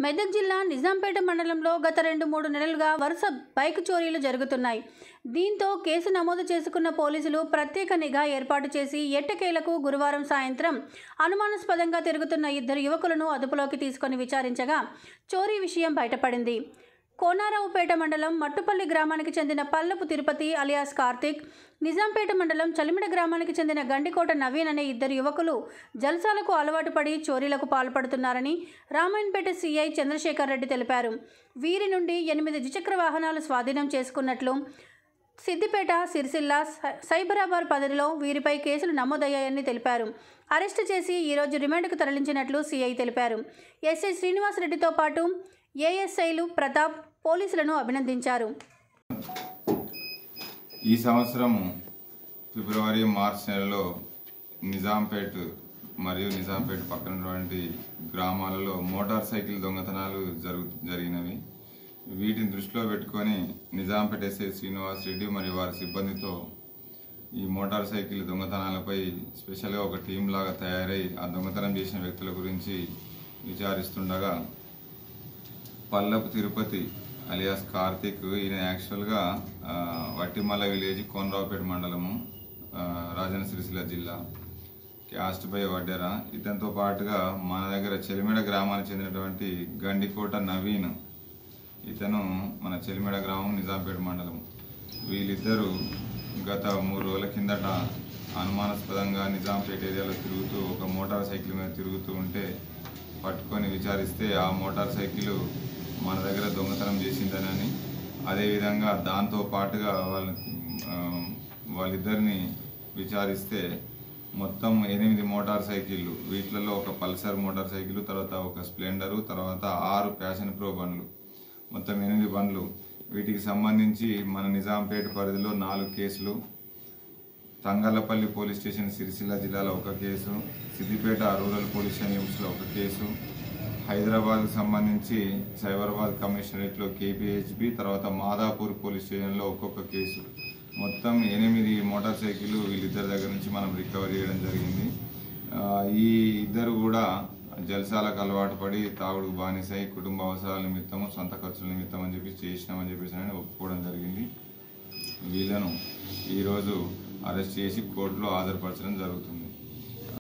మెదక్ జిల్లా నిజాంపేట మండలంలో గత రెండు మూడు నెలలుగా వరుస బైక్ చోరీలు జరుగుతున్నాయి దీంతో కేసు నమోదు చేసుకున్న పోలీసులు ప్రత్యేక నిఘా ఏర్పాటు చేసి ఎట్టకేలకు గురువారం సాయంత్రం అనుమానాస్పదంగా తిరుగుతున్న ఇద్దరు యువకులను అదుపులోకి తీసుకొని విచారించగా చోరీ విషయం బయటపడింది కోనారావుపేట మండలం మట్టుపల్లి గ్రామానికి చెందిన పల్లపు తిరుపతి అలియాస్ కార్తిక్ నిజాంపేట మండలం చలిమిడ గ్రామానికి చెందిన గండికోట నవీన్ అనే ఇద్దరు యువకులు జల్సాలకు అలవాటు పడి చోరీలకు పాల్పడుతున్నారని రామాయణపేట సీఐ చంద్రశేఖర్ రెడ్డి తెలిపారు వీరి నుండి ఎనిమిది ద్విచక్ర వాహనాలు స్వాధీనం చేసుకున్నట్లు సిద్దిపేట సిరిసిల్ల సై- సైబరాబాద్ పదవిలో వీరిపై కేసులు నమోదయ్యాయని తెలిపారు అరెస్టు చేసి ఈరోజు రిమాండ్కు తరలించినట్లు సీఐ తెలిపారు ఎస్ఐ శ్రీనివాసరెడ్డితో పాటు ఏఎస్ఐలు ప్రతాప్ పోలీసులను అభినందించారు ఈ సంవత్సరం ఫిబ్రవరి మార్చ్ నెలలో నిజాంపేట్ మరియు నిజాంపేట్ పక్కన ఉన్నటువంటి గ్రామాలలో మోటార్ సైకిల్ దొంగతనాలు జరుగు జరిగినవి వీటిని దృష్టిలో పెట్టుకొని నిజాంపేట ఎస్ఐ శ్రీనివాస్ రెడ్డి మరియు వారి సిబ్బందితో ఈ మోటార్ సైకిల్ దొంగతనాలపై స్పెషల్గా ఒక టీం లాగా తయారై ఆ దొంగతనం చేసిన వ్యక్తుల గురించి విచారిస్తుండగా పల్లపు తిరుపతి అలియాస్ కార్తిక్ ఈయన యాక్చువల్గా ఆ, వట్టిమల్ల విలేజ్ కోనరావుపేట మండలము ఆ, రాజన్న సిరిసిల్ల జిల్లా క్యాస్ట్ బై వడ్డెర ఇతనితో పాటుగా మన దగ్గర చెలిమెడ గ్రామానికి చెందినటువంటి గండికోట నవీన్ ఇతను మన చెలిమెడ గ్రామం నిజాంపేట మండలం వీళ్ళిద్దరూ గత మూడు రోజుల కిందట అనుమానాస్పదంగా నిజాంపేట ఏరియాలో తిరుగుతూ ఒక మోటార్ సైకిల్ మీద తిరుగుతూ ఉంటే పట్టుకొని విచారిస్తే ఆ మోటార్ సైకిల్ మన దగ్గర దొంగతనం చేసిందనని అదేవిధంగా దాంతో పాటుగా వాళ్ళ ఆ, వాళ్ళిద్దరిని విచారిస్తే మొత్తం ఎనిమిది మోటార్ సైకిళ్ళు వీటిలలో ఒక పల్సర్ మోటార్ సైకిల్ తర్వాత ఒక స్ప్లెండరు తర్వాత ఆరు ప్యాషన్ ప్రో బండ్లు మొత్తం ఎనిమిది బండ్లు వీటికి సంబంధించి మన నిజాంపేట పరిధిలో నాలుగు కేసులు తంగళ్ళపల్లి పోలీస్ స్టేషన్ సిరిసిల్ల జిల్లాలో ఒక కేసు సిద్దిపేట రూరల్ పోలీస్ స్టేషన్లో ఒక కేసు హైదరాబాద్కు సంబంధించి సైబరాబాద్ కమిషనరేట్లో కేపీహెచ్బి తర్వాత మాదాపూర్ పోలీస్ స్టేషన్లో ఒక్కొక్క కేసు మొత్తం ఎనిమిది మోటార్ సైకిల్ వీళ్ళిద్దరి దగ్గర నుంచి మనం రికవర్ చేయడం జరిగింది ఆ, ఈ ఇద్దరు కూడా జలసాలకు అలవాటు పడి తాగుడుకు బానిసై కుటుంబ అవసరాల నిమిత్తము సొంత ఖర్చుల నిమిత్తం అని చెప్పి చేసినామని చెప్పేసి అని ఒప్పుకోవడం జరిగింది వీళ్ళను ఈరోజు అరెస్ట్ చేసి కోర్టులో హాజరుపరచడం జరుగుతుంది